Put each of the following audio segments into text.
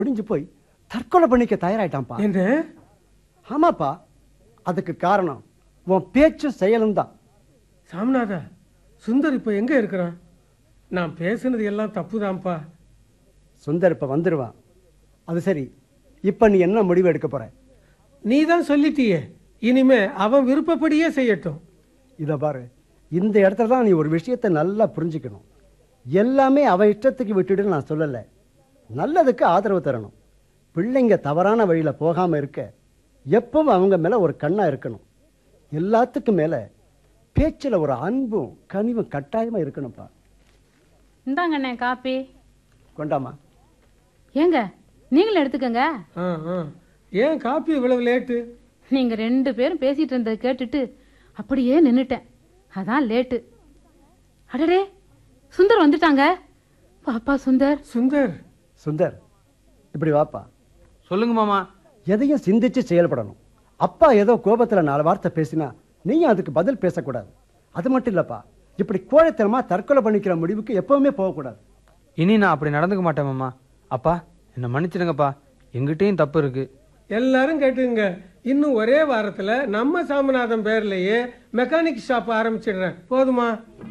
முடிஞ்சு போய் தற்கொலை பண்ணிக்க தயாராயிட்டான்ப்பா என்ன ஆமாப்பா அதுக்கு காரணம் உன் பேச்சும் செயலும் தான் சாமிநாதா சுந்தர் இப்ப எங்க இருக்கிறான் நான் பேசுனது எல்லாம் தப்புதான்ப்பா சுந்தர் இப்ப வந்துருவான் அது சரி இப்ப நீ என்ன முடிவு எடுக்க போற நீ தான் சொல்லிட்டியே இனிமே அவன் விருப்பப்படியே செய்யட்டும் இத பாரு இந்த இடத்துல தான் நீ ஒரு விஷயத்தை நல்லா புரிஞ்சுக்கணும் எல்லாமே அவ இஷ்டத்துக்கு விட்டுடு நான் சொல்லலை நல்லதுக்கு ஆதரவு தரணும் பிள்ளைங்க தவறான வழியில போகாம இருக்க எப்பவும் அவங்க மேல ஒரு கண்ணா இருக்கணும் எல்லாத்துக்கும் மேல பேச்சுல ஒரு அன்பும் கனிவும் கட்டாயமா இருக்கணும்ப்பா இந்தாங்கண்ணே காப்பி கொண்டாமா ஏங்க நீங்களும் எடுத்துக்கங்க ஆ ஆ ஏன் காப்பி இவ்வளவு லேட்டு நீங்க ரெண்டு பேரும் பேசிட்டு இருந்ததை கேட்டுட்டு அப்படியே நின்னுட்டேன் அதான் லேட்டு அடடே சுந்தர் வந்துட்டாங்க பாப்பா சுந்தர் சுந்தர் சுந்தர் இப்படி வாப்பா சொல்லுங்க மாமா எதையும் சிந்திச்சு செயல்படணும் அப்பா ஏதோ கோபத்துல நாலு வார்த்தை பேசினா நீயும் அதுக்கு பதில் பேசக்கூடாது அது மட்டும் இல்லப்பா இப்படி கோழைத்தனமா தற்கொலை பண்ணிக்கிற முடிவுக்கு எப்பவுமே போகக்கூடாது இனி நான் அப்படி நடந்துக்க மாட்டேன் மாமா அப்பா என்னை மன்னிச்சிடுங்கப்பா எங்கிட்டயும் தப்பு இருக்கு எல்லாரும் கேட்டுங்க இன்னும் ஒரே வாரத்துல நம்ம சாமிநாதன் பேர்லயே மெக்கானிக் ஷாப் ஆரம்பிச்சிடுறேன் போதுமா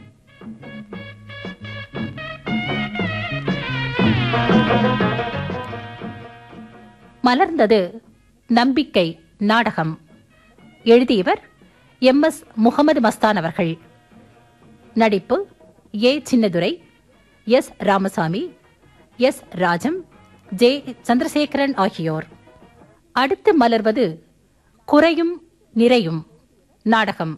மலர்ந்தது நம்பிக்கை நாடகம் எழுதியவர் எம் எஸ் முகமது மஸ்தான் அவர்கள் நடிப்பு A Chinnadurai S Ramasamy S Rajam J Chandrasekaran ஆகியோர் அடுத்து மலர்வது குறையும் நிறையும் நாடகம்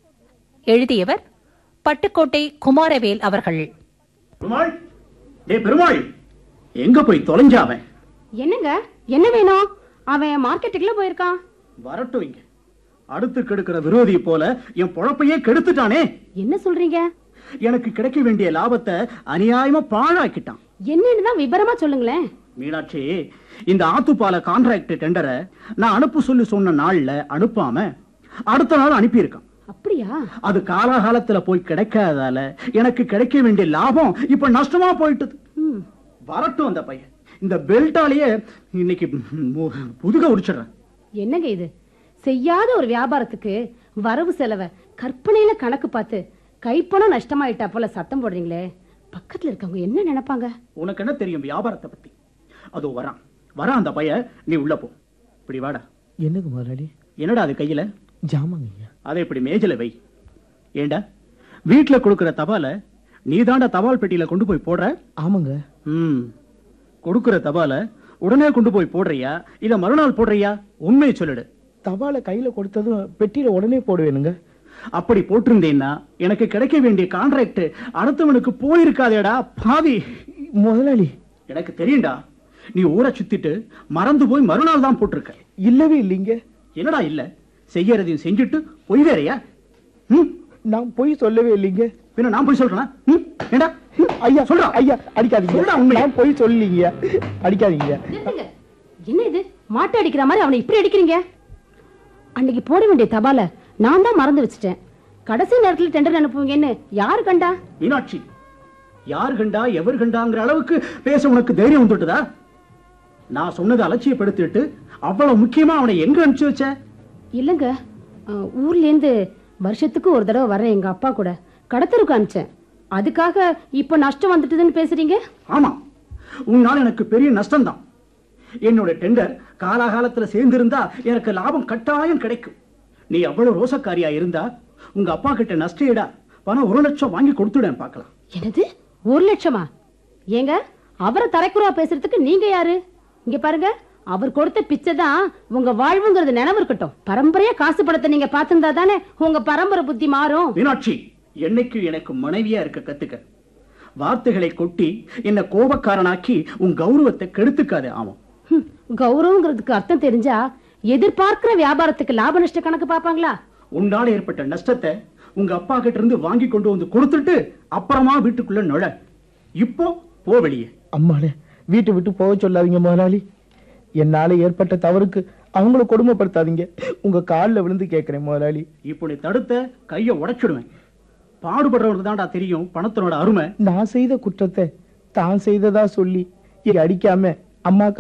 எழுதியவர் பட்டுக்கோட்டை குமாரவேல் அவர்கள் பெருமாள் டேய் பெருமாள் எங்க போய் தொலைஞ்சாவன் என்னங்க என்ன வேணும் அவன் மார்க்கெட்டுக்குள்ள போயிருக்கான் வரட்டும் இங்க அடுத்து கெடுக்கிற விரோதி போல என் பொழப்பையே கெடுத்துட்டானே என்ன சொல்றீங்க எனக்கு கிடைக்க வேண்டிய லாபத்தை அநியாயமா பாழாக்கிட்டான் என்னன்னு தான் விபரமா சொல்லுங்களேன் மீனாட்சி இந்த ஆத்துப்பால கான்ட்ராக்ட் டெண்டரை நான் அனுப்ப சொல்லி சொன்ன நாள்ல அனுப்பாம அடுத்த நாள் அனுப்பியிருக்கான் அப்படியா அது காலாகாலத்துல போய் கிடைக்காததால எனக்கு கிடைக்க வேண்டிய லாபம் இப்ப நஷ்டமா போயிட்டுது ம், வரட்டும் அந்த பையன் இந்த பெல்ட்டாலேயே இன்னைக்கு மு- புதுக உடிச்சிடுறேன் என்னங்க இது செய்யாத ஒரு வியாபாரத்துக்கு வரவு செலவை கற்பனையில கணக்கு பார்த்து கைப்பணம் நஷ்டமாயிட்டா போல சத்தம் போடுறீங்களே பக்கத்துல இருக்கவங்க என்ன நினைப்பாங்க உனக்கு என்ன தெரியும் வியாபாரத்தை பத்தி அதோ வரான் வரான் அந்த பையன் நீ உள்ள போ இப்படி வாடா என்னங்க முதலாளி என்னடா அது கையில ஜாமாங்க ஐயா அதை இப்படி மேஜல வை ஏண்டா வீட்டுல கொடுக்கிற தபால நீ தபால் பெட்டியில கொண்டு போய் போடுற ஆமாங்க ம் கொடுக்கிற தபால உடனே கொண்டு போய் போடுறியா இல்ல மறுநாள் போடுறியா உண்மையை சொல்லிடு தபாலை கையில கொடுத்ததும் பெட்டியில உடனே போடுவேனுங்க அப்படி போட்டிருந்தேன்னா எனக்கு கிடைக்க வேண்டிய கான்ட்ராக்ட் அடுத்தவனுக்கு போயிருக்காதேடா பாவி முதலாளி எனக்கு தெரியும்டா நீ ஊரை சுத்திட்டு மறந்து போய் மறுநாள் தான் போட்டிருக்க இல்லவே இல்லைங்க என்னடா இல்ல செய்யறதையும் செஞ்சுட்டு பொய் வேறையா ம் நான் போய் சொல்லவே இல்லைங்க பின்ன நான் போய் சொல்றேனா ம் ஏண்டா ம், ஐயா சொல்றா ஐயா அடிக்காதீங்க சொல்றா உண்மையை. நான் போய் சொல்லீங்க அடிக்காதீங்க நிறுத்துங்க. என்ன இது மாட்டை அடிக்கிற மாதிரி அவனை இப்படி அடிக்கிறீங்க அன்னைக்கு போட வேண்டிய தபால நான் தான் மறந்து வச்சுட்டேன் கடைசி நேரத்துல டெண்டர் அனுப்புவீங்கன்னு யாரு கண்டா மீனாட்சி யார் கண்டா எவர் கண்டாங்கிற அளவுக்கு பேச உனக்கு தைரியம் வந்துட்டுதா நான் சொன்னதை அலட்சியப்படுத்திட்டு அவ்வளவு முக்கியமா அவனை எங்க அனுப்பிச்சு வச்ச இல்லைங்க அஹ், ஊர்ல இருந்து வருஷத்துக்கு ஒரு தடவை வர்றேன் எங்க அப்பா கூட கடத்தருக்கு அனுப்பிச்சேன் அதுக்காக இப்ப நஷ்டம் வந்துட்டுதுன்னு பேசுறீங்க ஆமா உன்னால எனக்கு பெரிய நஷ்டம்தான் என்னோட டெண்டர் காலாகாலத்துல சேர்ந்திருந்தா எனக்கு லாபம் கட்டாயம் கிடைக்கும் நீ அவ்வளவு ரோசக்காரியா இருந்தா உங்க அப்பா கிட்ட நஷ்டஈடா பணம் ஒரு லட்சம் வாங்கி கொடுத்துடேன் பார்க்கலாம் என்னது ஒரு லட்சமா ஏங்க அவரை தரைக்குறவா பேசுறதுக்கு நீங்க யாரு இங்க பாருங்க அவர் கொடுத்த பிச்சை தான் உங்க வாழ்வுங்கிறது நினைவு இருக்கட்டும் பரம்பரையா காசு படத்தை நீங்க பார்த்திருந்தா தானே உங்க பரம்பரை புத்தி மாறும் மீனாட்சி என்னைக்கு எனக்கு மனைவியா இருக்க கத்துக்க வார்த்தைகளை கொட்டி என்ன கோபக்காரனாக்கி உன் கௌரவத்தை கெடுத்துக்காதே ஆமாம் ஹம், கௌரவங்கிறதுக்கு அர்த்தம் தெரிஞ்சா எதிர்பார்க்கிற வியாபாரத்துக்கு லாப நஷ்ட கணக்கு பாப்பாங்களா உன்னால ஏற்பட்ட நஷ்டத்தை உங்க அப்பா கிட்ட இருந்து வாங்கி கொண்டு வந்து கொடுத்துட்டு அப்புறமா வீட்டுக்குள்ள நுழ இப்போ போ வெளியே அம்மாளே வீட்டை விட்டு போக சொல்லாதீங்க முதலாளி என்னால ஏற்பட்ட தவறுக்கு அவங்கள கொடுமைப்படுத்தாதீங்க உங்க காலில் விழுந்து கேட்கிறேன் முதலாளி இப்படி தடுத்த கைய உடைச்சிடுவேன் பாடுபடுறவனுக்கு தான்டா தெரியும் பணத்தினோட அருமை நான் செய்த குற்றத்தை தான் செய்ததா சொல்லி இங்க அடிக்காம அம்மா